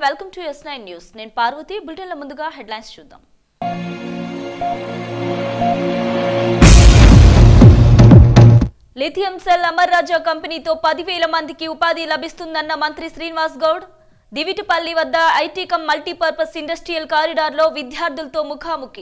Welcome to S nine news నేను పార్వతి బులెటిన్ల ముందుగా headlines చూద్దాం లిథియం సెల్ అమర్ రాజా కంపెనీతో పదివేల మందికి ఉపాధి లభిస్తుందన్న మంత్రి శ్రీనివాస్ గౌడ్ దివిటిపల్లి వద్ద ఐటీ కమ్ మల్టీపర్పస్ ఇండస్ట్రియల్ కారిడార్లో విద్యార్థులతో ముఖాముఖి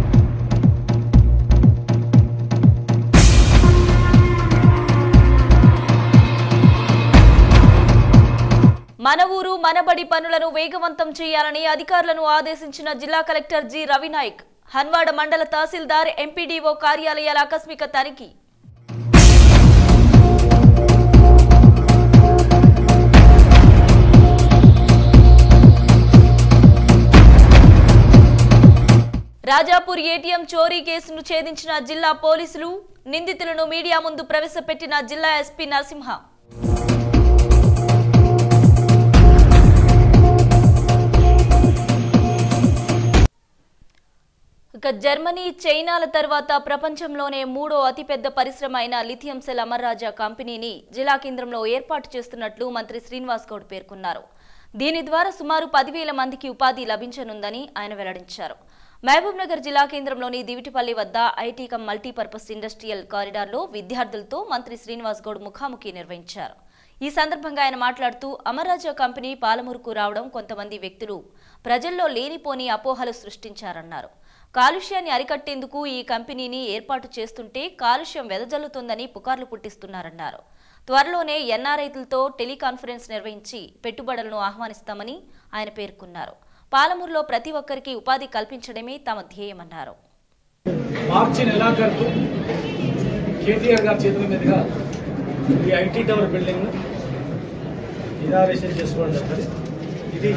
మన ఊరు మనబడి పనులను వేగవంతం చేయాలని అధికారులను ఆదేశించిన జిల్లా కలెక్టర్ జి రవినాయక్ హన్వాడ మండల తహసీల్దార్ ఎంపీడీఓ కార్యాలయాల ఆకస్మిక తనిఖీ రాజాపూర్ ఏటీఎం చోరీ కేసును ఛేదించిన జిల్లా పోలీసులు నిందితులను మీడియా ముందు ప్రవేశపెట్టిన జిల్లా ఎస్పీ నరసింహ ఇక జర్మనీ చైనాల తర్వాత ప్రపంచంలోనే మూడో అతిపెద్ద పరిశ్రమ అయిన లిథియం సెల్ అమర్రాజా కంపెనీని జిల్లా కేంద్రంలో ఏర్పాటు చేస్తున్నట్లు మంత్రి శ్రీనివాస్ గౌడ్ పేర్కొన్నారు దీని ద్వారా సుమారు పదివేల మందికి ఉపాధి లభించనుందని ఆయన వెల్లడించారు మహబూబ్ నగర్ జిల్లా కేంద్రంలోని దివిటిపల్లి వద్ద ఐటీ కమ్ మల్టీపర్పస్ ఇండస్ట్రియల్ కారిడార్లో విద్యార్థులతో మంత్రి శ్రీనివాస్ గౌడ్ ముఖాముఖి నిర్వహించారు ఈ సందర్భంగా ఆయన మాట్లాడుతూ అమర్రాజా కంపెనీ పాలమూరుకు రావడం కొంతమంది వ్యక్తులు ప్రజల్లో లేనిపోని అపోహలు సృష్టించారన్నారు కాలుష్యాన్ని అరికట్టేందుకు ఈ కంపెనీని ఏర్పాటు చేస్తుంటే కాలుష్యం వెదజల్లుతుందని పుకార్లు పుట్టిస్తున్నారన్నారు త్వరలోనే ఎన్ఆర్ఐలతో టెలికాన్ఫరెన్స్ నిర్వహించి పెట్టుబడులను ఆహ్వానిస్తామని ఆయన పేర్కొన్నారు పాలమూరులో ప్రతి ఒక్కరికి ఉపాధి కల్పించడమే తమ ధ్యేయమన్నారు మార్చి నెలాఖరుకు కేటీఆర్ గారి చేతుల మీదుగా ఈ ఐటీ టవర్ బిల్డింగ్ ఇనారేషన్ చేసుకోవడం జరుగుతుంది ఇది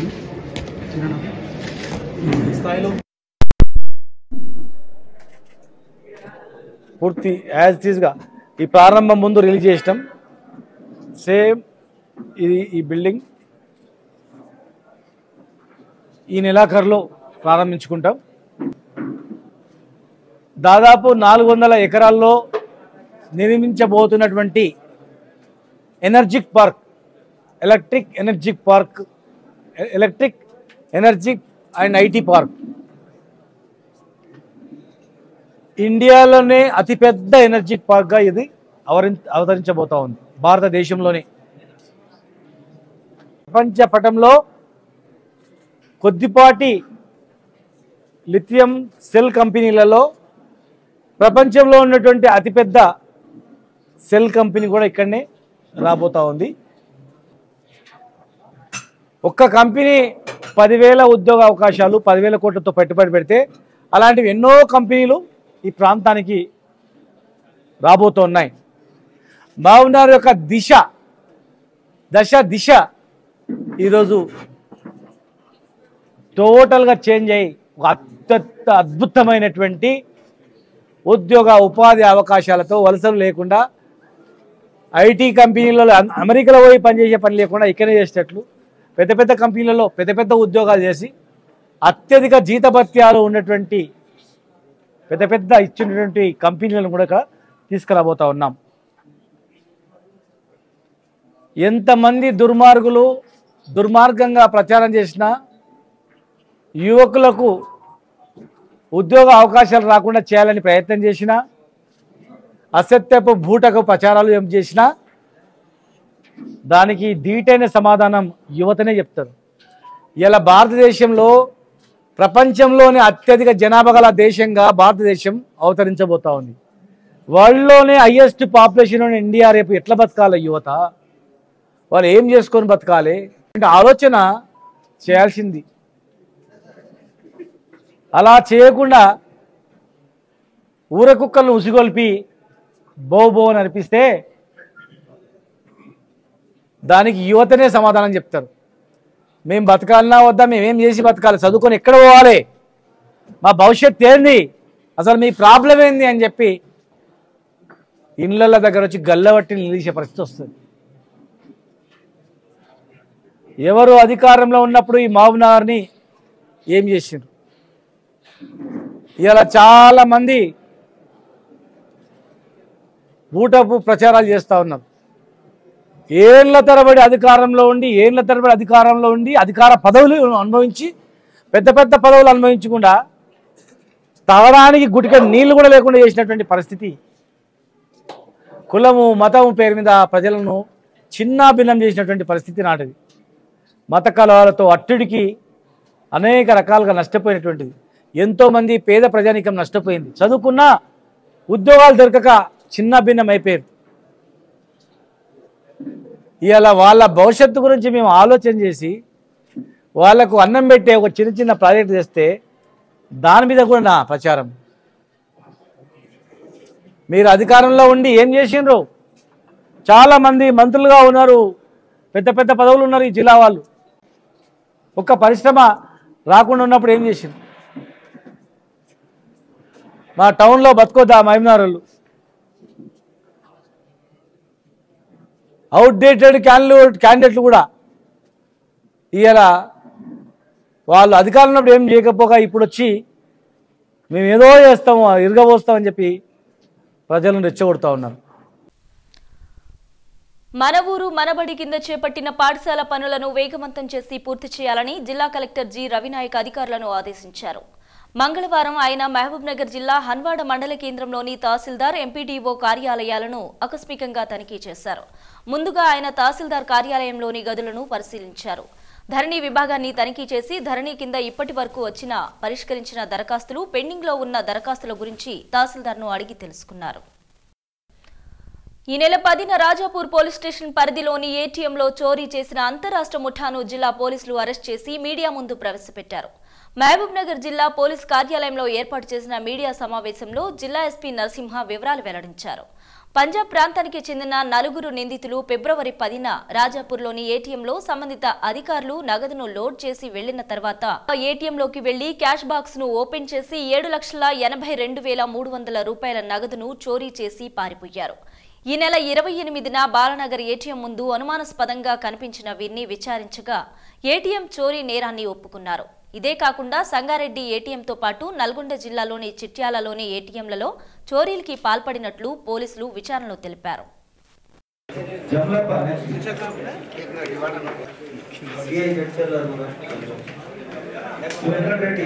ఈ స్థాయిలో పూర్తి యాజ్ టీజ్గా ఈ ప్రారంభం ముందు రిలీజ్ చేసినాం సేమ్ ఇది ఈ బిల్డింగ్ ఈ నెలాఖరులో ప్రారంభించుకుంటాం దాదాపు నాలుగు వందల ఎకరాల్లో నిర్మించబోతున్నటువంటి energic park electric energic park electric energic and IT park ఇండియాలోనే అతిపెద్ద ఎనర్జిక్ పార్క్గా ఇది అవరి అవతరించబోతా ఉంది భారతదేశంలోనే ప్రపంచ పటంలో కొద్దిపాటి లిథియం సెల్ కంపెనీలలో ప్రపంచంలో ఉన్నటువంటి అతిపెద్ద సెల్ కంపెనీ కూడా ఇక్కడనే రాబోతా ఉంది ఒక్క కంపెనీ పదివేల ఉద్యోగ అవకాశాలు పదివేల కోట్లతో పెట్టుబడి పెడితే అలాంటివి ఎన్నో కంపెనీలు ఈ ప్రాంతానికి రాబోతున్నాయి మహబూబ్నగర్ యొక్క దిశ దశ దిశ ఈరోజు టోటల్గా చేంజ్ అయ్యి ఒక అత్యంత అద్భుతమైనటువంటి ఉద్యోగ ఉపాధి అవకాశాలతో వలసలు లేకుండా ఐటీ కంపెనీలలో అం- అమెరికాలో పోయి పనిచేసే పని లేకుండా ఇక్కడే చేసేటట్లు పెద్ద పెద్ద కంపెనీలలో పెద్ద పెద్ద ఉద్యోగాలు చేసి అత్యధిక జీతభత్యాలు ఉన్నటువంటి పెద్ద పెద్ద ఇచ్చినటువంటి కంపెనీలను కూడా ఇక్కడ తీసుకురాబోతా ఉన్నాం ఎంతమంది దుర్మార్గులు దుర్మార్గంగా ప్రచారం చేసినా యువకులకు ఉద్యోగ అవకాశాలు రాకుండా చేయాలని ప్రయత్నం చేసినా అసత్యపు బూటకు ప్రచారాలు ఏం చేసినా దానికి ధీటైన సమాధానం యువతనే చెప్తారు ఇలా భారతదేశంలో ప్రపంచంలోనే అత్యధిక జనాభా గల దేశంగా భారతదేశం అవతరించబోతా ఉంది వరల్డ్లోనే హయ్యెస్ట్ పాపులేషన్ ఉన్న ఇండియా రేపు ఎట్లా బతకాలి యువత వాళ్ళు ఏం చేసుకొని బతకాలి అంటే ఆలోచన చేయాల్సింది అలా చేయకుండా ఊర కుక్కలను ఉసిగొల్పి బో బో అని అనిపిస్తే దానికి యువతనే సమాధానం చెప్తారు మేము బతకాలన్నా వద్దా మేమేం చేసి బతకాలి చదువుకొని ఎక్కడ పోవాలి మా భవిష్యత్ ఏంది అసలు మీ ప్రాబ్లం ఏంది అని చెప్పి ఇళ్ళ దగ్గర వచ్చి గల్లబట్టి నిలిచే పరిస్థితి వస్తుంది ఎవరు అధికారంలో ఉన్నప్పుడు ఈ మహబూబ్నగర్ని ఏం చేసిండ్రు ఇలా చాలా మంది బూటపు ప్రచారాలు చేస్తూ ఉన్నారు ఏళ్ల తరబడి అధికారంలో ఉండి ఏళ్ల తరబడి అధికారంలో ఉండి అధికార పదవులు అనుభవించి పెద్ద పెద్ద పదవులు అనుభవించకుండా తాగడానికి గుటిక నీళ్లు కూడా లేకుండా చేసినటువంటి పరిస్థితి కులము మతము పేరు మీద ప్రజలను చిన్నాభిన్నం చేసినటువంటి పరిస్థితి నాటిది మత కలవాలతో అట్టుడికి అనేక రకాలుగా నష్టపోయినటువంటిది ఎంతోమంది పేద ప్రజానికం నష్టపోయింది చదువుకున్నా ఉద్యోగాలు దొరకక చిన్న భిన్నం అయిపోయారు ఇవాళ వాళ్ళ భవిష్యత్తు గురించి మేము ఆలోచన చేసి వాళ్ళకు అన్నం పెట్టే ఒక చిన్న చిన్న ప్రాజెక్ట్ చేస్తే దాని మీద కూడా నా ప్రచారం మీరు అధికారంలో ఉండి ఏం చేసిండ్రు చాలామంది మంత్రులుగా ఉన్నారు పెద్ద పెద్ద పదవులు ఉన్నారు ఈ జిల్లా వాళ్ళు ఒక్క పరిశ్రమ రాకుండా ఉన్నప్పుడు ఏం చేసిండ్రు మా టౌన్లో బతుకోద్దా మహిమనార్ వాళ్ళు అవుట్డేటెడ్ క్యాన్లు క్యాండిడేట్లు కూడా ఇవాళ వాళ్ళు అధికారంలో ఉన్నప్పుడు ఏం చేయకపోగా ఇప్పుడు వచ్చి మేము ఏదో చేస్తాము ఇరగబోస్తామని చెప్పి ప్రజలను రెచ్చగొడతా ఉన్నారు మన ఊరు మనబడి కింద చేపట్టిన పాఠశాల పనులను వేగవంతం చేసి పూర్తి చేయాలని జిల్లా కలెక్టర్ జి రవినాయక్ అధికారులను ఆదేశించారు మంగళవారం ఆయన మహబూబ్ నగర్ జిల్లా హన్వాడ మండల కేంద్రంలోని తహసీల్దార్ ఎంపీడీఓ కార్యాలయాలను ఆకస్మికంగా తనిఖీ చేశారు ముందుగా ఆయన తహసీల్దార్ కార్యాలయంలోని గదులను పరిశీలించారు ధరణి విభాగాన్ని తనిఖీ చేసి ధరణి కింద ఇప్పటి వరకు వచ్చిన పరిష్కరించిన దరఖాస్తులు పెండింగ్లో ఉన్న దరఖాస్తుల గురించి తహసీల్దార్ను అడిగి తెలుసుకున్నారు ఈ నెల పదిన రాజాపూర్ పోలీస్ స్టేషన్ పరిధిలోని ఏటీఎంలో చోరీ చేసిన అంతరాష్ట్ర ముఠాను జిల్లా పోలీసులు అరెస్ట్ చేసి మీడియా ముందు ప్రవేశపెట్టారు మహబూబ్ నగర్ జిల్లా పోలీస్ కార్యాలయంలో ఏర్పాటు చేసిన మీడియా సమావేశంలో జిల్లా ఎస్పీ నరసింహ వివరాలు వెల్లడించారు పంజాబ్ ప్రాంతానికి చెందిన నలుగురు నిందితులు ఫిబ్రవరి పదిన రాజాపూర్లోని ఏటీఎంలో సంబంధిత అధికారులు నగదును లోడ్ చేసి వెళ్లిన తర్వాత ఏటీఎంలోకి వెళ్లి క్యాష్ బాక్స్ ను ఓపెన్ చేసి ఏడు లక్షల ఎనభై రెండు వేల మూడు వందల రూపాయల నగదును చోరీ చేసి పారిపోయారు ఈ నెల ఇరవై ఎనిమిదిన బాలనగర్ ఏటీఎం ముందు అనుమానాస్పదంగా కనిపించిన వీరిని విచారించగా ఏటీఎం చోరీ నేరాన్ని ఒప్పుకున్నారు ఇదే కాకుండా సంగారెడ్డి ఏటీఎంతో పాటు నల్గొండ జిల్లాలోని చిట్యాలలోని ఏటీఎంలలో చోరీలకి పాల్పడినట్లు పోలీసులు విచారణలో తెలిపారు Jamalappa CI Jadcherla Venkatareddy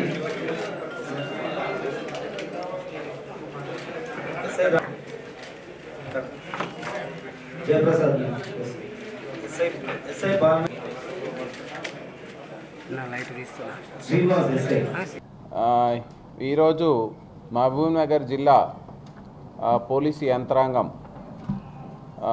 Jayaprasad SI SI Bala Srinivas SI ఆ, ఈరోజు మహబూబ్ నగర్ జిల్లా ఆ, పోలీసు యంత్రాంగం ఆ,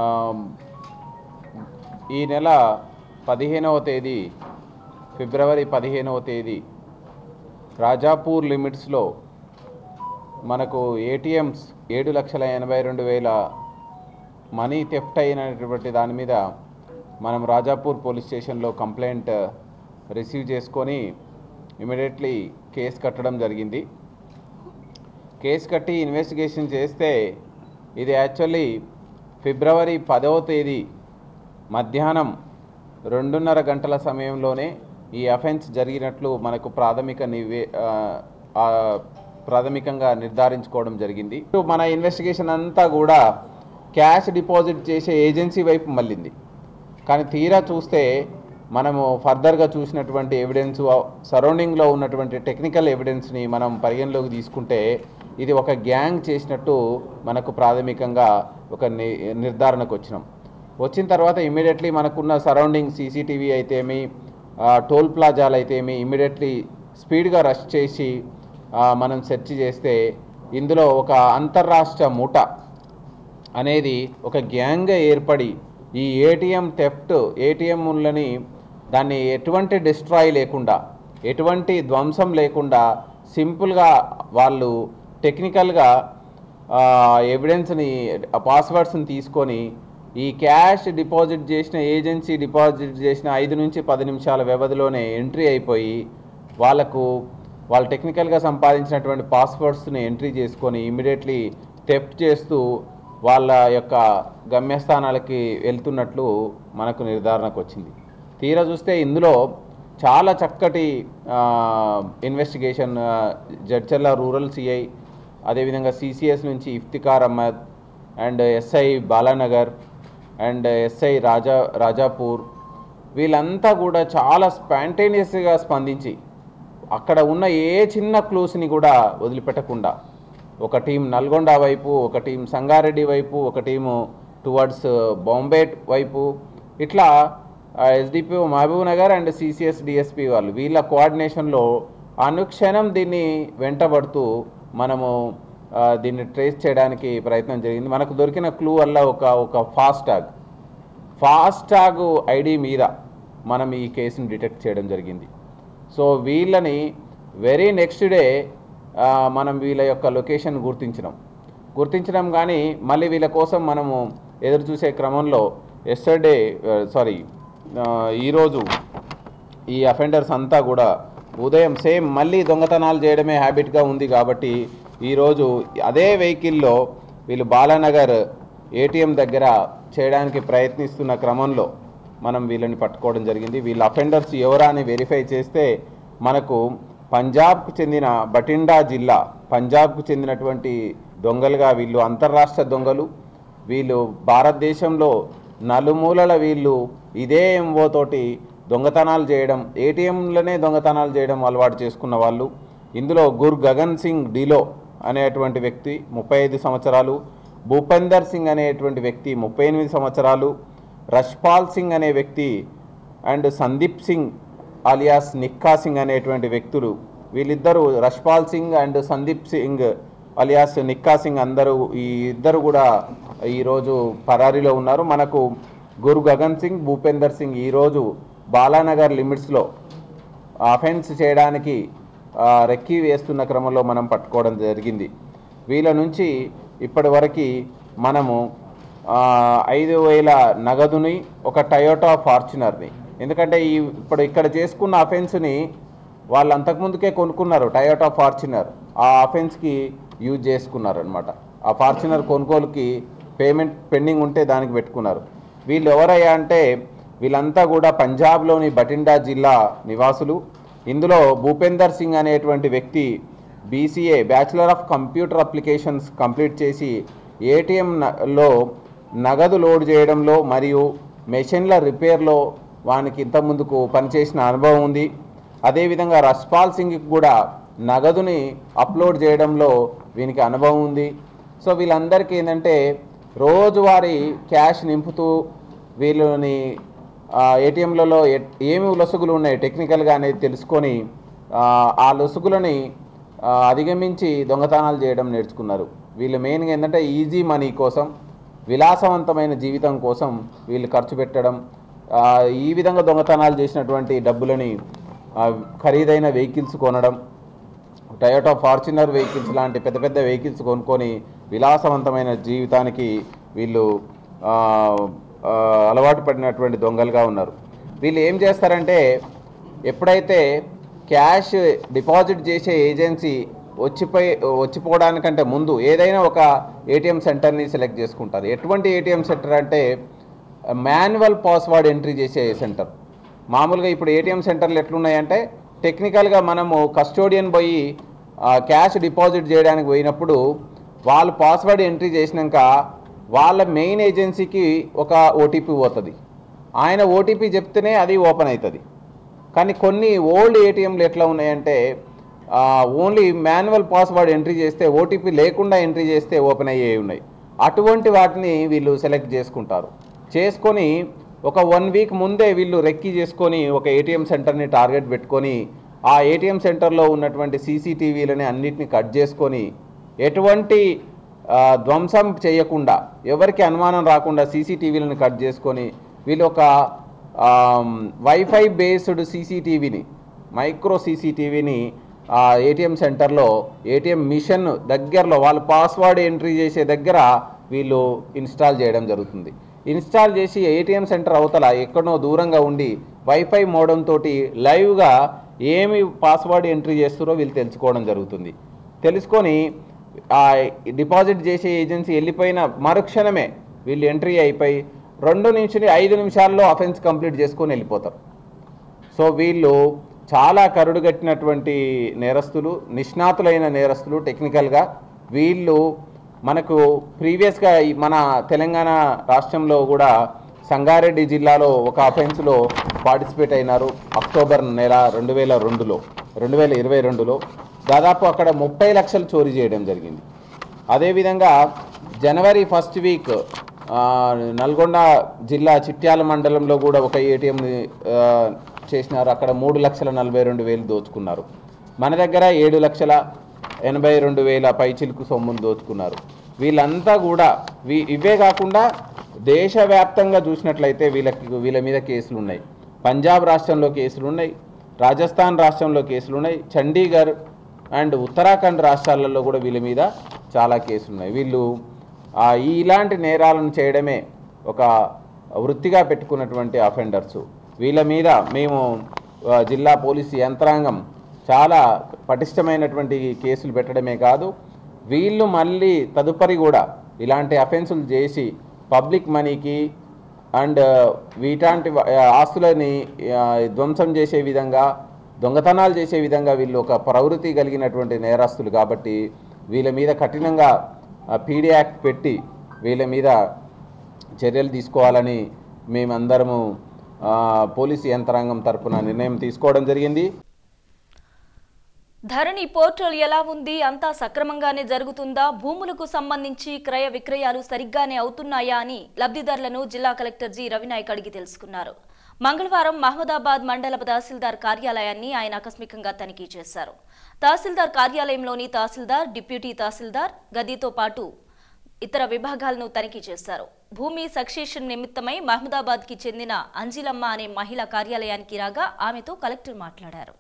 ఈ నెల పదిహేనవ తేదీ ఫిబ్రవరి పదిహేనవ తేదీ రాజాపూర్ లిమిట్స్లో మనకు ఏటీఎంస్ ఏడు లక్షల ఎనభై రెండు వేల మనీ థెఫ్ట్ అయినటువంటి దాని మీద మనం రాజాపూర్ పోలీస్ స్టేషన్లో కంప్లైంట్ రిసీవ్ చేసుకొని ఇమీడియట్లీ కేసు కట్టడం జరిగింది కేసు కట్టి ఇన్వెస్టిగేషన్ చేస్తే ఇది యాక్చువల్లీ ఫిబ్రవరి పదవ తేదీ మధ్యాహ్నం రెండున్నర గంటల సమయంలోనే ఈ అఫెన్స్ జరిగినట్లు మనకు ప్రాథమిక నివే ఆ, ఆ, ప్రాథమికంగా నిర్ధారించుకోవడం జరిగింది మన ఇన్వెస్టిగేషన్ అంతా కూడా క్యాష్ డిపాజిట్ చేసే ఏజెన్సీ వైపు మళ్ళింది కానీ తీరా చూస్తే మనము ఫర్దర్గా చూసినటువంటి ఎవిడెన్స్ సరౌండింగ్లో ఉన్నటువంటి టెక్నికల్ ఎవిడెన్స్ని మనం పరిగణలోకి తీసుకుంటే ఇది ఒక గ్యాంగ్ చేసినట్టు మనకు ప్రాథమికంగా ఒక ని- నిర్ధారణకు వచ్చినాం వచ్చిన తర్వాత ఇమీడియట్లీ మనకున్న సరౌండింగ్ సీసీటీవీ అయితేమి ఆ, టోల్ ప్లాజాలు అయితేమి ఇమీడియట్లీ స్పీడ్గా రష్ చేసి ఆ, మనం సెర్చ్ చేస్తే ఇందులో ఒక అంతర్రాష్ట్ర ముఠ అనేది ఒక గ్యాంగ్గా ఏర్పడి ఈ ఏటీఎం థెఫ్ట్ ఏటీఎంలని దాన్ని ఎటువంటి డిస్ట్రాయ్ లేకుండా ఎటువంటి ధ్వంసం లేకుండా సింపుల్గా వాళ్ళు టెక్నికల్గా ఎవిడెన్స్ని పాస్వర్డ్స్ని తీసుకొని ఈ క్యాష్ డిపాజిట్ చేసిన ఏజెన్సీ డిపాజిట్ చేసిన ఐదు నుంచి పది నిమిషాల వ్యవధిలోనే ఎంట్రీ అయిపోయి వాళ్ళకు వాళ్ళు టెక్నికల్గా సంపాదించినటువంటి పాస్వర్డ్స్ని ఎంట్రీ చేసుకొని ఇమీడియట్లీ థెఫ్ట్ చేస్తూ వాళ్ళ యొక్క గమ్యస్థానాలకి వెళ్తున్నట్లు మనకు నిర్ధారణకు వచ్చింది తీరా చూస్తే ఇందులో చాలా చక్కటి ఇన్వెస్టిగేషన్ జడ్చర్ల రూరల్ సిఐ అదేవిధంగా సిసిఎస్ నుంచి Iftikhar Ahmed and SI Balanagar and SI Raja Rajapur వీళ్ళంతా కూడా చాలా స్పాంటేనియస్గా స్పందించి అక్కడ ఉన్న ఏ చిన్న క్లూస్ని కూడా వదిలిపెట్టకుండా ఒక టీం నల్గొండ వైపు ఒక టీం సంగారెడ్డి వైపు ఒక టీము టువర్డ్స్ బాంబే వైపు ఇట్లా SDP Mahabub Nagar and CCS DSP వాళ్ళు వీళ్ళ కోఆర్డినేషన్లో అనుక్షణం దీన్ని వెంటబడుతూ మనము ఆ, దీన్ని ట్రేస్ చేయడానికి ప్రయత్నం జరిగింది మనకు దొరికిన క్లూ వల్ల ఒక ఒక ఫాస్టాగ్ ఫాస్టాగ్ ఐడి మీద మనం ఈ కేసుని డిటెక్ట్ చేయడం జరిగింది సో వీళ్ళని వెరీ నెక్స్ట్ డే ఆ, మనం వీళ్ళ యొక్క లొకేషన్ గుర్తించినాం గుర్తించడం కానీ మళ్ళీ వీళ్ళ కోసం మనము ఎదురు చూసే క్రమంలో ఎస్టర్డే సారీ ఈరోజు ఈ అఫెండర్స్ అంతా కూడా ఉదయం సేమ్ మళ్ళీ దొంగతనాలు చేయడమే హ్యాబిట్గా ఉంది కాబట్టి ఈరోజు అదే వెహికల్లో వీళ్ళు బాలానగర్ ఏటీఎం దగ్గర చేయడానికి ప్రయత్నిస్తున్న క్రమంలో మనం వీళ్ళని పట్టుకోవడం జరిగింది వీళ్ళ అఫెండర్స్ ఎవరా అని వెరిఫై చేస్తే మనకు పంజాబ్కు చెందిన బటిండా జిల్లా పంజాబ్కు చెందినటువంటి దొంగలుగా వీళ్ళు అంతర్రాష్ట్ర దొంగలు వీళ్ళు భారతదేశంలో నలుమూలల వీళ్ళు ఇదే ఎంఓ తోటి దొంగతనాలు చేయడం ఏటీఎంలోనే దొంగతనాలు చేయడం అలవాటు చేసుకున్న వాళ్ళు ఇందులో గుర్ గగన్ సింగ్ డిలో అనేటువంటి వ్యక్తి ముప్పై ఐదు సంవత్సరాలు భూపేందర్ సింగ్ అనేటువంటి వ్యక్తి ముప్పై ఎనిమిది సంవత్సరాలు రష్పాల్ సింగ్ అనే వ్యక్తి అండ్ సందీప్ సింగ్ అలియాస్ నిక్కా సింగ్ అనేటువంటి వ్యక్తులు వీళ్ళిద్దరూ రష్పాల్ సింగ్ అండ్ సందీప్ సింగ్ అలియాస్ నిక్కా సింగ్ అందరూ ఈ ఇద్దరు కూడా ఈరోజు పరారీలో ఉన్నారు మనకు గురు గగన్ సింగ్ భూపేందర్ సింగ్ ఈరోజు బాలానగర్ లిమిట్స్లో అఫెన్స్ చేయడానికి ఆ, రెక్కి వేస్తున్న క్రమంలో మనం పట్టుకోవడం జరిగింది వీళ్ళ నుంచి ఇప్పటి వరకు మనము ఆ, ఐదు వేల నగదుని ఒక టయోటా ఫార్చునర్ని ఎందుకంటే ఈ ఇప్పుడు ఇక్కడ చేసుకున్న అఫెన్స్ని వాళ్ళు అంతకుముందుకే కొనుక్కున్నారు టయోటా ఫార్చునర్ ఆ అఫెన్స్కి యూజ్ చేసుకున్నారు అనమాట ఆ ఫార్చునర్ కొనుగోలుకి పేమెంట్ పెండింగ్ ఉంటే దానికి పెట్టుకున్నారు వీళ్ళు ఎవరయ్యా అంటే వీళ్ళంతా కూడా పంజాబ్లోని బటిండా జిల్లా నివాసులు ఇందులో భూపేందర్ సింగ్ అనేటువంటి వ్యక్తి BCA bachelor of computer applications complete చేసి ఏటీఎంలో నగదు లోడ్ చేయడంలో మరియు మెషిన్ల రిపేర్లో వానికి ఇంత ముందుకు పనిచేసిన అనుభవం ఉంది అదేవిధంగా రష్పాల్ సింగ్కి కూడా నగదుని అప్లోడ్ చేయడంలో వీనికి అనుభవం ఉంది సో వీళ్ళందరికీ ఏంటంటే రోజువారీ క్యాష్ నింపుతూ వీళ్ళని ఏటీఎంలలో ఏమి లొసుగులు ఉన్నాయి టెక్నికల్గా అనేది తెలుసుకొని ఆ, ఆ లొసుగులని ఆ, అధిగమించి దొంగతనాలు చేయడం నేర్చుకున్నారు వీళ్ళు మెయిన్గా ఏంటంటే ఈజీ మనీ కోసం విలాసవంతమైన జీవితం కోసం వీళ్ళు ఖర్చు పెట్టడం ఆ, ఈ విధంగా దొంగతనాలు చేసినటువంటి డబ్బులని ఆ, ఖరీదైన వెహికల్స్ కొనడం టయోటా ఫార్చునర్ వెహికల్స్ లాంటి పెద్ద పెద్ద వెహికల్స్ కొనుక్కొని విలాసవంతమైన జీవితానికి వీళ్ళు ఆ, ఆ, అలవాటు పడినటువంటి దొంగలుగా ఉన్నారు వీళ్ళు ఏం చేస్తారంటే ఎప్పుడైతే క్యాష్ డిపాజిట్ చేసే ఏజెన్సీ వచ్చిపోయి వచ్చిపోవడానికంటే ముందు ఏదైనా ఒక ఏటీఎం సెంటర్ని సెలెక్ట్ చేసుకుంటారు ఎటువంటి ఏటీఎం సెంటర్ అంటే మాన్యువల్ పాస్వర్డ్ ఎంట్రీ చేసే సెంటర్ మామూలుగా ఇప్పుడు ఏటీఎం సెంటర్లు ఎట్లున్నాయంటే టెక్నికల్గా మనము కస్టోడియన్ పోయి ఆ, క్యాష్ డిపాజిట్ చేయడానికి పోయినప్పుడు వాళ్ళు పాస్వర్డ్ ఎంట్రీ చేసినాక వాళ్ళ మెయిన్ ఏజెన్సీకి ఒక ఓటీపీ పోతుంది ఆయన ఓటీపీ చెప్తేనే అది ఓపెన్ అవుతుంది కానీ కొన్ని ఓల్డ్ ఏటీఎంలు ఎట్లా ఉన్నాయంటే ఓన్లీ మాన్యువల్ పాస్వర్డ్ ఎంట్రీ చేస్తే ఓటీపీ లేకుండా ఎంట్రీ చేస్తే ఓపెన్ అయ్యేవి ఉన్నాయి అటువంటి వాటిని వీళ్ళు సెలెక్ట్ చేసుకుంటారు చేసుకొని ఒక వన్ వీక్ ముందే వీళ్ళు రెక్కి చేసుకొని ఒక ఏటీఎం సెంటర్ని టార్గెట్ పెట్టుకొని ఆ ఏటీఎం సెంటర్లో ఉన్నటువంటి సీసీటీవీలని అన్నిటిని కట్ చేసుకొని ఎటువంటి ఆ, ధ్వంసం చేయకుండా ఎవరికి అనుమానం రాకుండా సీసీటీవీలను కట్ చేసుకొని వీళ్ళు ఒక వైఫై బేస్డ్ సీసీటీవీని మైక్రో సీసీటీవీని ఆ ఏటీఎం సెంటర్లో ఏటీఎం మిషన్ దగ్గరలో వాళ్ళు పాస్వర్డ్ ఎంట్రీ చేసే దగ్గర వీళ్ళు ఇన్స్టాల్ చేయడం జరుగుతుంది ఇన్స్టాల్ చేసి ఏటీఎం సెంటర్ అవతల ఎక్కడో దూరంగా ఉండి వైఫై మోడం తోటి లైవ్గా ఏమి పాస్వర్డ్ ఎంట్రీ చేస్తారో వీళ్ళు తెలుసుకోవడం జరుగుతుంది తెలుసుకొని ఆ డిపాజిట్ చేసే ఏజెన్సీ వెళ్ళిపోయిన మరుక్షణమే వీళ్ళు ఎంట్రీ అయిపోయి రెండు నుంచి ఐదు నిమిషాల్లో అఫెన్స్ కంప్లీట్ చేసుకొని వెళ్ళిపోతారు సో వీళ్ళు చాలా కరుడుగట్టినటువంటి నేరస్తులు నిష్ణాతులైన నేరస్తులు టెక్నికల్గా వీళ్ళు మనకు ప్రీవియస్గా ఈ మన తెలంగాణ రాష్ట్రంలో కూడా సంగారెడ్డి జిల్లాలో ఒక అఫెన్స్లో పార్టిసిపేట్ అయినారు అక్టోబర్ నెల రెండు వేల రెండులో రెండు వేల ఇరవై రెండులో దాదాపు అక్కడ ముప్పై లక్షలు చోరీ చేయడం జరిగింది అదేవిధంగా జనవరి ఫస్ట్ వీక్ ఆ, నల్గొండ జిల్లా చిట్యాల మండలంలో కూడా ఒక ఏటీఎం చేసినారు అక్కడ మూడు లక్షల నలభై రెండు వేలు దోచుకున్నారు మన దగ్గర ఏడు లక్షల ఎనభై రెండు వేల పైచిలుకు సొమ్మును దోచుకున్నారు వీళ్ళంతా కూడా వీ ఇవే కాకుండా దేశవ్యాప్తంగా చూసినట్లయితే వీళ్ళకి వీళ్ళ మీద కేసులు ఉన్నాయి పంజాబ్ రాష్ట్రంలో కేసులు ఉన్నాయి రాజస్థాన్ రాష్ట్రంలో కేసులు ఉన్నాయి చండీగఢ్ అండ్ ఉత్తరాఖండ్ రాష్ట్రాలలో కూడా వీళ్ళ మీద చాలా కేసులు ఉన్నాయి వీళ్ళు ఆ, ఇలాంటి నేరాలను చేయడమే ఒక వృత్తిగా పెట్టుకున్నటువంటి అఫెండర్స్ వీళ్ళ మీద మేము ఆ, జిల్లా పోలీసు యంత్రాంగం చాలా పటిష్టమైనటువంటి కేసులు పెట్టడమే కాదు వీళ్ళు మళ్ళీ తదుపరి కూడా ఇలాంటి అఫెన్సులు చేసి పబ్లిక్ మనీకి అండ్ వీటాంటి వ- ఆస్తులని ఆ, ధ్వంసం చేసే విధంగా దొంగతనాలు చేసే విధంగా వీళ్ళు ఒక ప్రవృత్తి కలిగినటువంటి నేరస్తులు కాబట్టి వీళ్ళ మీద కఠినంగా పీడీ యాక్ట్ పెట్టి వీళ్ళ మీద చర్యలు తీసుకోవాలని మేమందరము ఆ, పోలీసు యంత్రాంగం తరపున నిర్ణయం తీసుకోవడం జరిగింది ధరణి పోర్టల్ ఎలా ఉంది అంతా సక్రమంగానే జరుగుతుందా భూములకు సంబంధించి క్రయ విక్రయాలు సరిగ్గానే అవుతున్నాయా అని లబ్ధిదారులను జిల్లా కలెక్టర్ జి రవినాయక్ అడిగి తెలుసుకున్నారు మంగళవారం మహమ్మదాబాద్ మండల తహసీల్దార్ కార్యాలయాన్ని ఆయన ఆకస్మికంగా తనిఖీ చేశారు తహసీల్దార్ కార్యాలయంలోని తహసీల్దార్ డిప్యూటీ తహసీల్దార్ గదితో పాటు ఇతర విభాగాలను తనిఖీ చేశారు భూమి సక్సేషన్ నిమిత్తమై మహమ్మదాబాద్కి చెందిన అంజిలమ్మ అనే మహిళ కార్యాలయానికి రాగా ఆమెతో కలెక్టర్ మాట్లాడారు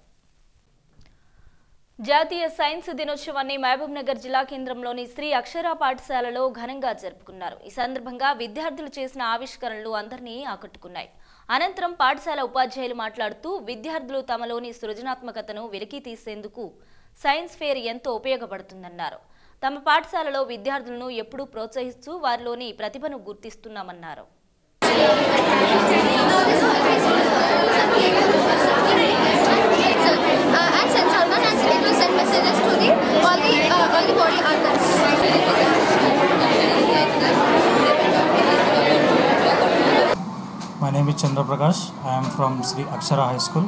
జాతీయ సైన్స్ దినోత్సవాన్ని మహబూబ్ నగర్ జిల్లా కేంద్రంలోని శ్రీ అక్షర పాఠశాలలో ఘనంగా జరుపుకున్నారు ఈ సందర్భంగా విద్యార్థులు చేసిన ఆవిష్కరణలు అందరినీ ఆకట్టుకున్నాయి అనంతరం పాఠశాల ఉపాధ్యాయులు మాట్లాడుతూ విద్యార్థులు తమలోని సృజనాత్మకతను వెలికి తీసేందుకు సైన్స్ ఫేర్ ఎంతో ఉపయోగపడుతుందన్నారు తమ పాఠశాలలో విద్యార్థులను ఎప్పుడూ ప్రోత్సహిస్తూ వారిలోని ప్రతిభను గుర్తిస్తున్నామన్నారు uh, and send someone and it will send messages to the all the uh, all the body organs. My name is Chandra Prakash. I am from Sri Akshara High School.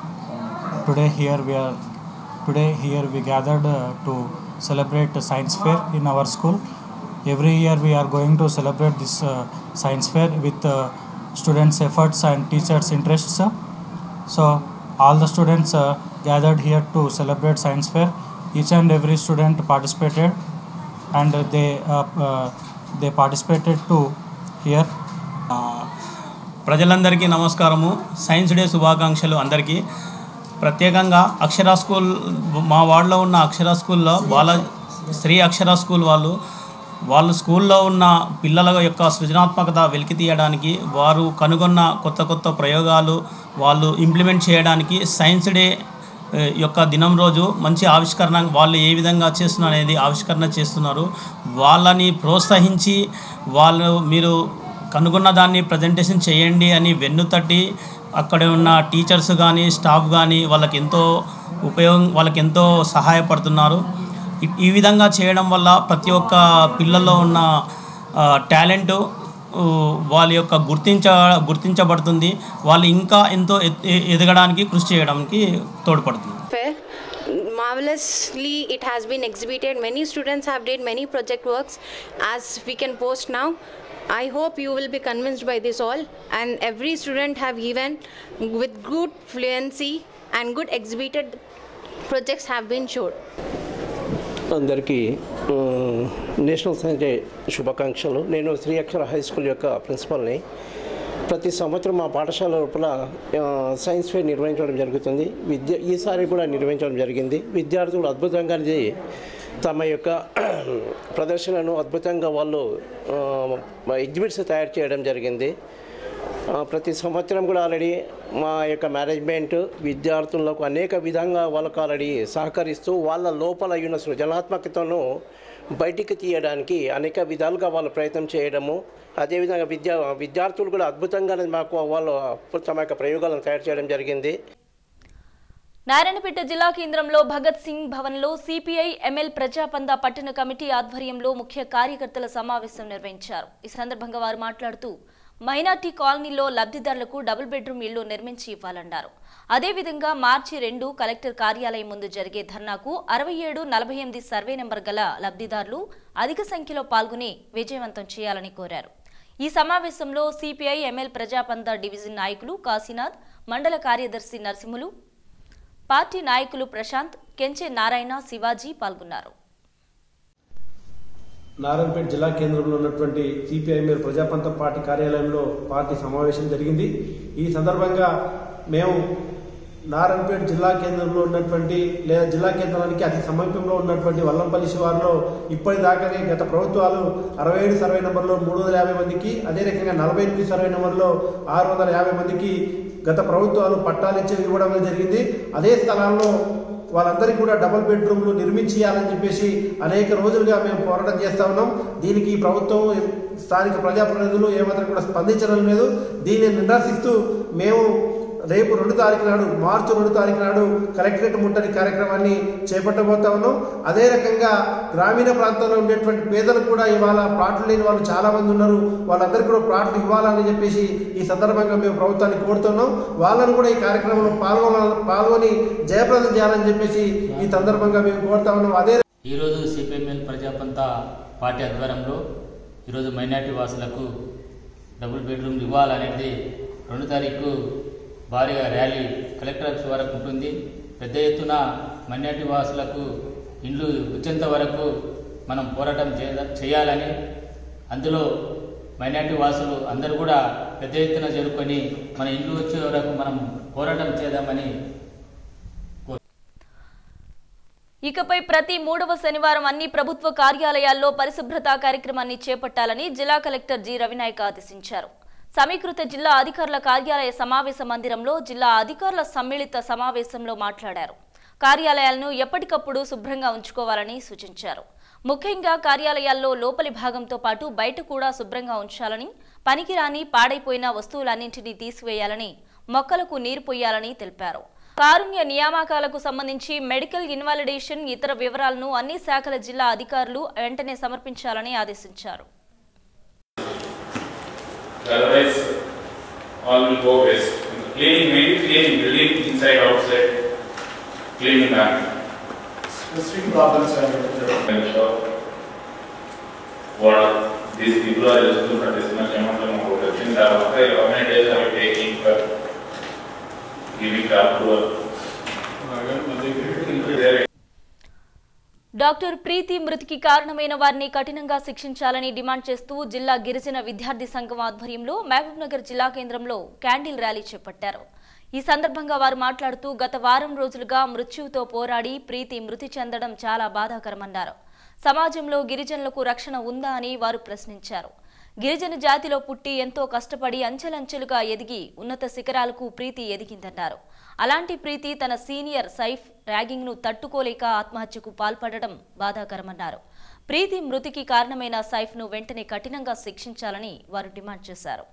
Today here we are today here we gathered uh, to celebrate a science fair in our school. Every year we are going to celebrate this uh, science fair with uh, students' efforts and teachers' interests. So all the students uh, gathered here to celebrate science fair. Each and every student participated, and they uh, uh, they participated to here ఆ, ప్రజలందరికీ నమస్కారము science day శుభాకాంక్షలు అందరికీ ప్రత్యేకంగా అక్షర school మా వార్డులో ఉన్న అక్షర స్కూల్లో బాల శ్రీ అక్షర స్కూల్ వాళ్ళు వాళ్ళు స్కూల్లో ఉన్న పిల్లల యొక్క సృజనాత్మకత వెలికి తీయడానికి వారు కనుగొన్న కొత్త కొత్త ప్రయోగాలు వాళ్ళు ఇంప్లిమెంట్ చేయడానికి సైన్స్ డే ఏ, యొక్క దినం రోజు మంచి ఆవిష్కరణ వాళ్ళు ఏ విధంగా చేస్తున్నారు అనేది ఆవిష్కరణ చేస్తున్నారు వాళ్ళని ప్రోత్సహించి వాళ్ళు మీరు కనుగొన్న దాన్ని ప్రజెంటేషన్ చేయండి అని వెన్నుతట్టి అక్కడ ఉన్న టీచర్స్ కానీ స్టాఫ్ కానీ వాళ్ళకి ఎంతో ఉపయోగం వాళ్ళకి ఎంతో సహాయపడుతున్నారు ఈ- ఈ విధంగా చేయడం వల్ల ప్రతి ఒక్క పిల్లల్లో ఉన్న టాలెంట్ వాళ్ళ యొక్క గుర్తించ గుర్తించబడుతుంది వాళ్ళు ఇంకా ఎంతో ఎత్- ఎ- ఎదగడానికి కృషి చేయడానికి తోడ్పడుతుంది fair marvelously it has been exhibited many students have did many project works as we can post now i hope you will be convinced by this all and every student have given with good fluency and good exhibited projects have been showed అందరికీ మ్, national science day శుభాకాంక్షలు నేను శ్రీ అక్షర high school యొక్క ప్రిన్సిపల్ని ప్రతి సంవత్సరం మా పాఠశాల లోపల ఆ, సైన్స్ ఫేర్ నిర్వహించడం జరుగుతుంది విద్య ఈసారి కూడా నిర్వహించడం జరిగింది విద్యార్థులు అద్భుతంగా ఇది తమ యొక్క ప్రదర్శనను అద్భుతంగా వాళ్ళు ఎగ్జిబిట్స్ తయారు చేయడం జరిగింది ఆ, ప్రతి సంవత్సరం కూడా ఆల్రెడీ మా యొక్క మేనేజ్మెంట్ విద్యార్థులకు అనేక విధంగా వాళ్ళకు ఆల్రెడీ సహకరిస్తూ వాళ్ళ లోపల ఉన్న సృజనాత్మకతను బయటికి తీయడానికి అనేక విధాలుగా వాళ్ళు ప్రయత్నం చేయడము అదేవిధంగా విద్యా విద్యార్థులు కూడా అద్భుతంగా మాకు వాళ్ళు తమ యొక్క ప్రయోగాలను తయారు చేయడం జరిగింది నారాయణపేట జిల్లా కేంద్రంలో భగత్ సింగ్ భవన్లో సిపిఐ ఎంఎల్ ప్రజాపంద పట్టణ కమిటీ ఆధ్వర్యంలో ముఖ్య కార్యకర్తల సమావేశం నిర్వహించారు ఈ సందర్భంగా వారు మాట్లాడుతూ మైనార్టీ కాలనీలో లబ్ధిదారులకు డబుల్ బెడ్రూమ్ ఇళ్లు నిర్మించి ఇవ్వాలన్నారు అదేవిధంగా మార్చి రెండు కలెక్టర్ కార్యాలయం ముందు జరిగే ధర్నాకు అరవై ఏడు నలభై ఎనిమిది సర్వే నెంబర్ గల లబ్ధిదారులు అధిక సంఖ్యలో పాల్గొని విజయవంతం చేయాలని కోరారు ఈ సమావేశంలో సిపిఐ ఎంఎల్ ప్రజాపంద డివిజన్ నాయకులు కాశీనాథ్ మండల కార్యదర్శి నరసింహులు పార్టీ నాయకులు ప్రశాంత్ కెంచె నారాయణ శివాజీ పాల్గొన్నారు నారాయణపేట జిల్లా కేంద్రంలో ఉన్నటువంటి సిపిఐఎంఎల్ ప్రజాపంత పార్టీ కార్యాలయంలో పార్టీ సమావేశం జరిగింది ఈ సందర్భంగా మేము నారాయణపేట జిల్లా కేంద్రంలో ఉన్నటువంటి లేదా జిల్లా కేంద్రానికి అతి సమీపంలో ఉన్నటువంటి వల్లంపల్లి శివారులో ఇప్పటిదాకానే గత ప్రభుత్వాలు అరవై ఏడు సర్వే నెంబర్లో మూడు వందల యాభై మందికి అదే రకంగా నలభై ఎనిమిది సర్వే నెంబర్లో ఆరు వందల యాభై మందికి గత ప్రభుత్వాలు పట్టాలు ఇచ్చి ఇవ్వడం జరిగింది అదే స్థలాల్లో వాళ్ళందరికీ కూడా డబుల్ బెడ్రూమ్లు నిర్మించేయాలని చెప్పేసి అనేక రోజులుగా మేము పోరాటం చేస్తా ఉన్నాం దీనికి ఈ ప్రభుత్వం స్థానిక ప్రజాప్రతినిధులు ఏమాత్రం కూడా స్పందించడం లేదు దీన్ని నిరసిస్తూ మేము రేపు రెండు తారీఖు నాడు మార్చి రెండు తారీఖు నాడు కలెక్టరేట్ ముట్టడి కార్యక్రమాన్ని చేపట్టబోతా ఉన్నాం అదే రకంగా గ్రామీణ ప్రాంతాల్లో ఉండేటువంటి పేదలకు కూడా ఇవాళ ప్లాట్లు లేని వాళ్ళు చాలా మంది ఉన్నారు వాళ్ళందరికీ కూడా ప్లాట్లు ఇవ్వాలని చెప్పేసి ఈ సందర్భంగా మేము ప్రభుత్వాన్ని కోరుతున్నాం వాళ్ళను కూడా ఈ కార్యక్రమంలో పాల్గొన పాల్గొని జయప్రదం చేయాలని చెప్పేసి ఈ సందర్భంగా మేము కోరుతా ఉన్నాం అదే ఈరోజు సిపిఎంఎల్ ప్రజాపంత పార్టీ ఆధ్వర్యంలో ఈరోజు మైనార్టీ వాసులకు డబుల్ బెడ్రూమ్ ఇవ్వాలనేది రెండు తారీఖు భారీగా ర్యాలీ కలెక్టర్ ఆఫీస్ వరకు ఉంటుంది పెద్ద ఎత్తున మైనార్టీ వాసులకు ఇండ్లు వచ్చేంత వరకు మనం పోరాటం చేయ- చేయాలని అందులో మైనార్టీ వాసులు అందరూ కూడా పెద్ద ఎత్తున చేరుకొని మన ఇండ్లు వచ్చే వరకు మనం పోరాటం చేద్దామని ఇకపై ప్రతి మూడవ శనివారం అన్ని ప్రభుత్వ కార్యాలయాల్లో పరిశుభ్రత కార్యక్రమాన్ని చేపట్టాలని జిల్లా కలెక్టర్ జి రవినాయక్ ఆదేశించారు సమీకృత జిల్లా అధికారుల కార్యాలయ సమావేశ మందిరంలో జిల్లా అధికారుల సమ్మిళిత సమావేశంలో మాట్లాడారు కార్యాలయాలను ఎప్పటికప్పుడు శుభ్రంగా ఉంచుకోవాలని సూచించారు ముఖ్యంగా కార్యాలయాల్లో లోపలి భాగంతో పాటు బయట కూడా శుభ్రంగా ఉంచాలని పనికిరాని పాడైపోయిన వస్తువులన్నింటినీ తీసివేయాలని మొక్కలకు నీరు పొయ్యాలని తెలిపారు కారుణ్య నియామకాలకు సంబంధించి మెడికల్ ఇన్వాలిడేషన్ ఇతర వివరాలను అన్ని శాఖల జిల్లా అధికారులు వెంటనే సమర్పించాలని ఆదేశించారు Otherwise, all will go waste. Cleaning, maybe cleaning building inside, outside, cleaning back. Specific problems are Make sure what these people are useful for this much amount of water. Since after how many days are you taking for giving the approval? There doctor Preethi మృతికి కారణమైన వారిని కఠినంగా శిక్షించాలని demand చేస్తూ జిల్లా గిరిజన విద్యార్థి సంఘం ఆధ్వర్యంలో మహబూబ్నగర్ జిల్లా కేంద్రంలో క్యాండిల్ ర్యాలీ చేపట్టారు ఈ సందర్భంగా వారు మాట్లాడుతూ గత వారం రోజులుగా మృత్యువుతో పోరాడి ప్రీతి మృతి చెందడం చాలా బాధాకరమన్నారు సమాజంలో గిరిజనులకు రక్షణ ఉందా అని వారు ప్రశ్నించారు గిరిజన జాతిలో పుట్టి ఎంతో కష్టపడి అంచెలంచెలుగా ఎదిగి ఉన్నత శిఖరాలకు ప్రీతి ఎదిగిందన్నారు అలాంటి ప్రీతి తన సీనియర్ సైఫ్ ర్యాగింగ్ను తట్టుకోలేక ఆత్మహత్యకు పాల్పడడం బాధాకరమన్నారు ప్రీతి మృతికి కారణమైన సైఫ్ను వెంటనే కఠినంగా శిక్షించాలని వారు డిమాండ్ చేశారు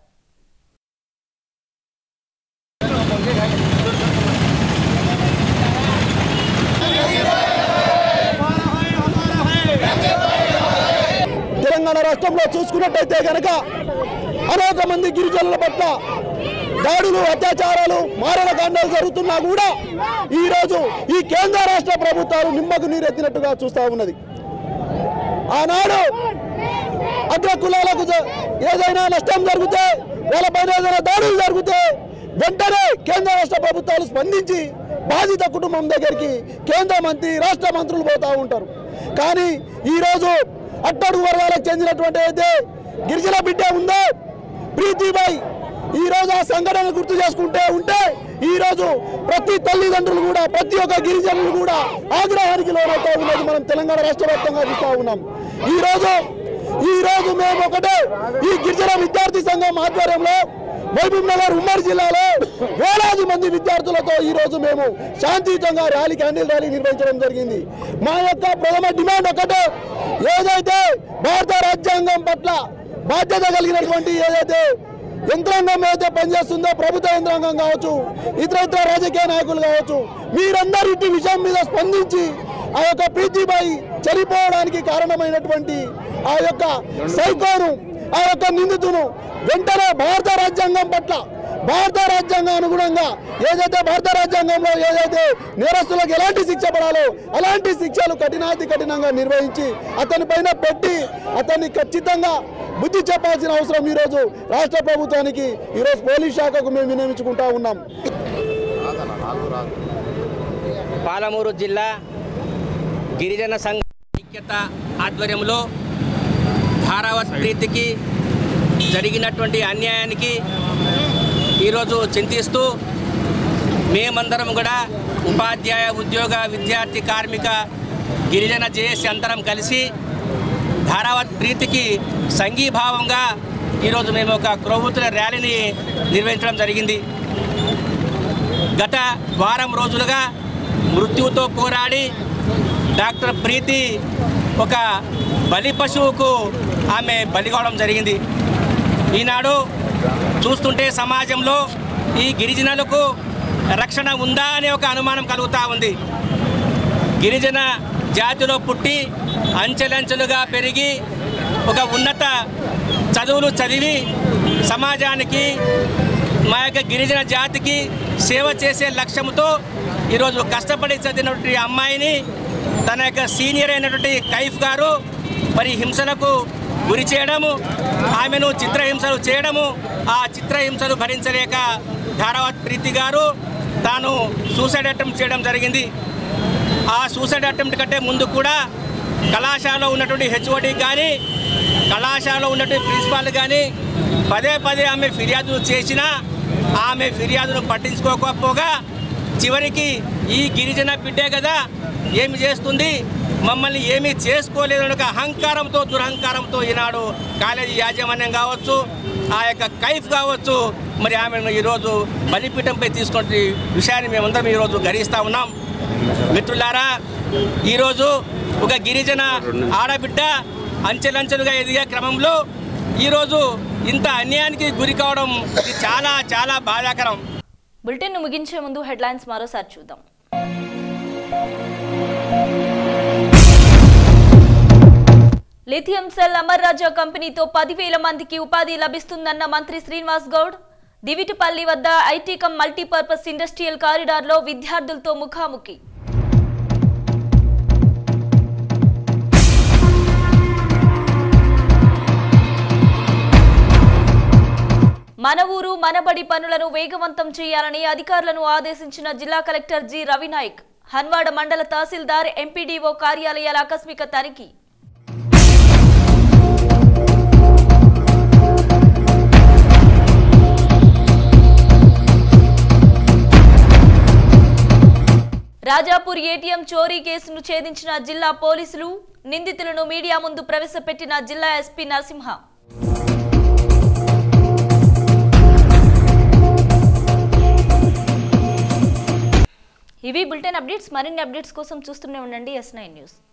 తెలంగాణ రాష్ట్రంలో చూసుకున్నట్టయితే కనుక అనేక మంది గిరిజనుల పట్ల దాడులు అత్యాచారాలు మారణకాండాలు జరుగుతున్నా కూడా ఈరోజు ఈ కేంద్ర రాష్ట్ర ప్రభుత్వాలు నిమ్మకు నీరెత్తినట్టుగా చూస్తూ ఉన్నది ఆనాడు అగ్ర కులాలకు జ- ఏదైనా నష్టం జరిగితే వాళ్ళపైన ఏదైనా దాడులు జరిగితే వెంటనే కేంద్ర రాష్ట్ర ప్రభుత్వాలు స్పందించి బాధిత కుటుంబం దగ్గరికి కేంద్ర మంత్రి రాష్ట్ర మంత్రులు పోతూ ఉంటారు కానీ ఈరోజు అట్టడుగు వర్గాలకు చెందినటువంటి అయితే గిరిజన బిడ్డ ఉందో ప్రీతిబాయ్ ఈ రోజు ఆ సంఘటన గుర్తు చేసుకుంటే ఉంటే ఈ రోజు ప్రతి తల్లిదండ్రులు కూడా ప్రతి ఒక్క గిరిజనులు కూడా ఆగ్రహానికి లోనవుతా ఉన్నది మనం తెలంగాణ రాష్ట్ర వ్యాప్తంగా చూస్తూ ఉన్నాం ఈ రోజు ఈ రోజు మేము ఒకటే ఈ గిరిజన విద్యార్థి సంఘం ఆధ్వర్యంలో మహబూబ్ నగర్ ఉమ్మడి జిల్లాలో వేలాది మంది విద్యార్థులతో ఈ రోజు మేము శాంతియుతంగా ర్యాలీ క్యాండిల్ ర్యాలీ నిర్వహించడం జరిగింది మా యొక్క ప్రథమ డిమాండ్ ఒకటే ఏదైతే భారత రాజ్యాంగం పట్ల బాధ్యత కలిగినటువంటి ఏదైతే యంత్రాంగం ఏదైతే పనిచేస్తుందో ప్రభుత్వ యంత్రాంగం కావచ్చు ఇతర ఇతర రాజకీయ నాయకులు కావచ్చు మీరందరూ ఇటు విషయం మీద స్పందించి ఆ యొక్క ప్రీతిబాయి చనిపోవడానికి కారణమైనటువంటి ఆ యొక్క సైకోను ఆ యొక్క నిందితును వెంటనే భారత రాజ్యాంగం పట్ల భారత రాజ్యాంగం అనుగుణంగా ఏదైతే భారత రాజ్యాంగంలో ఏదైతే నేరస్తులకు ఎలాంటి శిక్ష పడాలో అలాంటి శిక్షలు కఠినాతి కఠినంగా నిర్వహించి అతని పైన పెట్టి అతన్ని ఖచ్చితంగా బుద్ధి చెప్పాల్సిన అవసరం ఈరోజు రాష్ట్ర ప్రభుత్వానికి ఈరోజు పోలీస్ శాఖకు మేము వినియోగించుకుంటా ఉన్నాం పాలమూరు జిల్లా గిరిజన సంఘ ఐక్యత ఆధ్వర్యంలో ధారావత్ ప్రీతికి జరిగినటువంటి అన్యాయానికి ఈరోజు చింతిస్తూ మేమందరం కూడా ఉపాధ్యాయ ఉద్యోగ విద్యార్థి కార్మిక గిరిజన జేఏసీ అందరం కలిసి ధారావత్ ప్రీతికి సంఘీభావంగా ఈరోజు మేము ఒక క్రొవ్వొత్తుల ర్యాలీని నిర్వహించడం జరిగింది గత వారం రోజులుగా మృత్యువుతో పోరాడి డాక్టర్ ప్రీతి ఒక బలి పశువుకు ఆమె బలి కావడం జరిగింది ఈనాడు చూస్తుంటే సమాజంలో ఈ గిరిజనులకు రక్షణ ఉందా అనే ఒక అనుమానం కలుగుతూ ఉంది గిరిజన జాతిలో పుట్టి అంచెలంచెలుగా పెరిగి ఒక ఉన్నత చదువులు చదివి సమాజానికి మా యొక్క గిరిజన జాతికి సేవ చేసే లక్ష్యంతో ఈరోజు కష్టపడి చదివినటువంటి అమ్మాయిని తన యొక్క సీనియర్ అయినటువంటి కైఫ్ గారు మరి హింసలకు గురి చేయడము ఆమెను చిత్రహింసలు చేయడము ఆ చిత్రహింసలు భరించలేక ధారావత్ ప్రీతి గారు తాను సూసైడ్ అటెంప్ట్ చేయడం జరిగింది ఆ సూసైడ్ అటెంప్ట్ కంటే ముందు కూడా కళాశాలలో ఉన్నటువంటి హెచ్ఓడి కానీ కళాశాలలో ఉన్నటువంటి ప్రిన్సిపాల్ కానీ పదే పదే ఆమె ఫిర్యాదులు చేసినా ఆమె ఫిర్యాదును పట్టించుకోకపోగా చివరికి ఈ గిరిజన బిడ్డే కదా ఏమి చేస్తుంది మమ్మల్ని ఏమీ చేసుకోలేదు అనే ఒక అహంకారంతో దురహంకారంతో ఈనాడు కాలేజీ యాజమాన్యం కావచ్చు ఆ యొక్క కైఫ్ కావచ్చు మరి ఆమెను ఈరోజు బలిపీఠంపై తీసుకున్న విషయాన్ని మేమందరం ఈరోజు గరిస్తూ ఉన్నాం మిత్రులారా ఈరోజు ఒక గిరిజన ఆడబిడ్డ అంచెలంచెలుగా ఎదిగే క్రమంలో ఈరోజు ఇంత అన్యాయానికి గురి కావడం ఇది చాలా చాలా బాధాకరం బులెటిన్ ముగించే ముందు హెడ్లైన్స్ మరోసారి చూద్దాం లిథియం సెల్ అమర్ రాజా కంపెనీతో పదివేల మందికి ఉపాధి లభిస్తుందన్న మంత్రి శ్రీనివాస్ గౌడ్ దివిటిపల్లి వద్ద ఐటీ కమ్ మల్టీపర్పస్ ఇండస్ట్రియల్ కారిడార్లో విద్యార్థులతో ముఖాముఖి మన ఊరు మనబడి పనులను వేగవంతం చేయాలని అధికారులను ఆదేశించిన జిల్లా కలెక్టర్ జి రవినాయక్ హన్వాడ మండల తహసీల్దార్ ఎంపీడీఓ కార్యాలయాల ఆకస్మిక తనిఖీ రాజాపూర్ ఏటీఎం చోరీ కేసును ఛేదించిన జిల్లా పోలీసులు నిందితులను మీడియా ముందు ప్రవేశపెట్టిన జిల్లా ఎస్పీ నరసింహ ఇవి బులెటిన్ అప్డేట్స్ మరిన్ని అప్డేట్స్ కోసం చూస్తూనే ఉండండి ఎస్ నైన్ న్యూస్